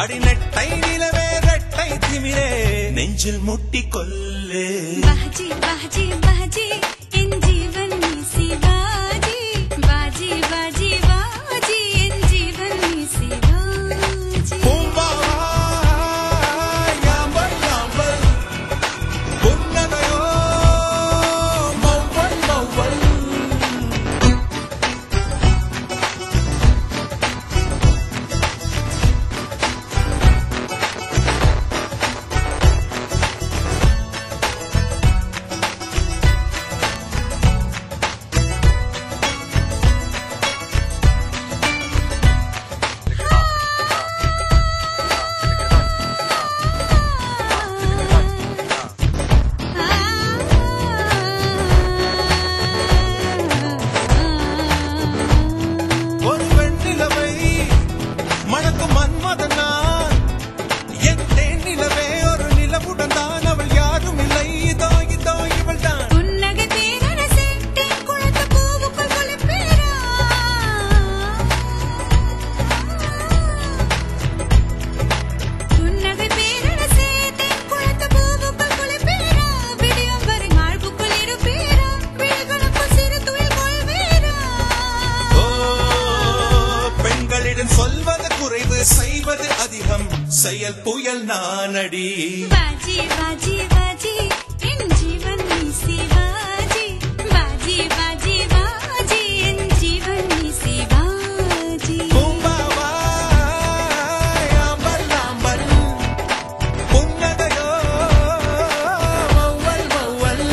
அடிநெட்டை நிலவே ரெட்டை திமிரே நெஞ்சில் முட்டி கொல்லு बाजी बाजी बाजी इन जीवन में शिवाजी बाजी बाजी बाजी इन जीवन में शिवाजी பூம்பாவாய் யாம்பல் யாம்பல் புன்னகையோ மௌவல் மௌவல் ஒரு வெண்ணிலவை மணக்கும் மன்மதன் நான் என் தேன் நிலவே ஒரு நிலவுடன் தான் அவள் யாரும் இல்லை இதோ இதோ இவள் தான் புன்னகை தேனரசே தேன் குளத்து பூவுக்குள் குளிப்பேரா புன்னகை பேரரசே தேன் குளத்து பூவுக்குள் குளிப்பேரா விடியும் வரை மார்புக்குள் இருப்பேரா விழிகளுக்குள் சிறு துயில் கொள்வேரா ஓ பெண்களிடம் சொல்வது குறைவு செய்வது அதிகம் செயல் புயல் நானடி बाजी बाजी बाजी इन जीवन में शिवाजी बाजी बाजी बाजी इन जीवन में शिवाजी பூம்பாவாய் ஆம்பல் ஆம்பல் புன்னகையோ மௌவல் மௌவல்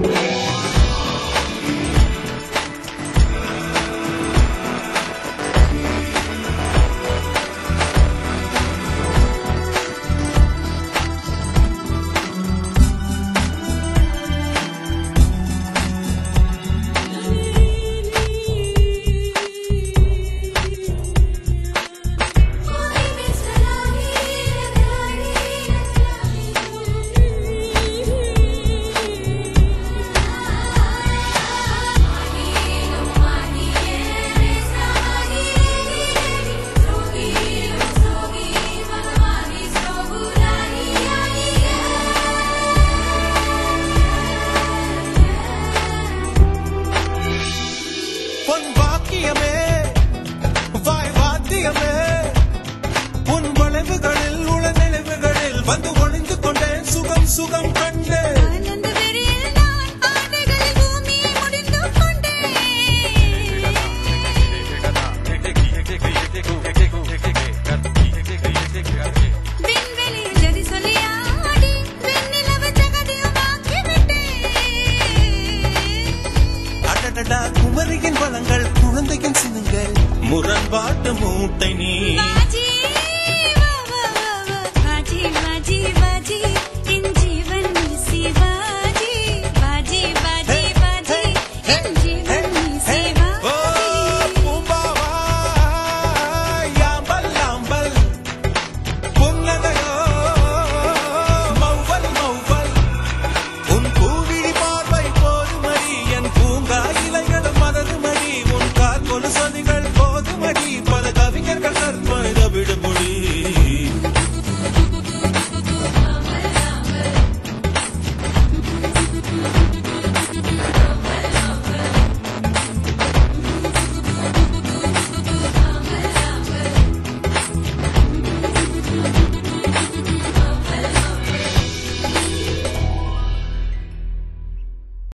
பொன் வாக்கியமே வாய் வாத்தியமே உன் வளைவுகளில் உள்ள நினைவுகளில் வந்து ஒளிந்து கொண்டேன் சுகம் சுகம் கண்டேன் ஆனந்த வெறியில் நான் ஆடைகளில் பூமியை முடிந்து கொண்டேன் விண்வெளியில் ஜதி சொல்லி ஆடி வெண்ணிலவு ஜகதியுமாக்கி விட்டேன் அடடடா குமரியின் வளங்கள் குழந்தையின் சின்னங்கள் முரண்பாட்டு மூட்டை நீ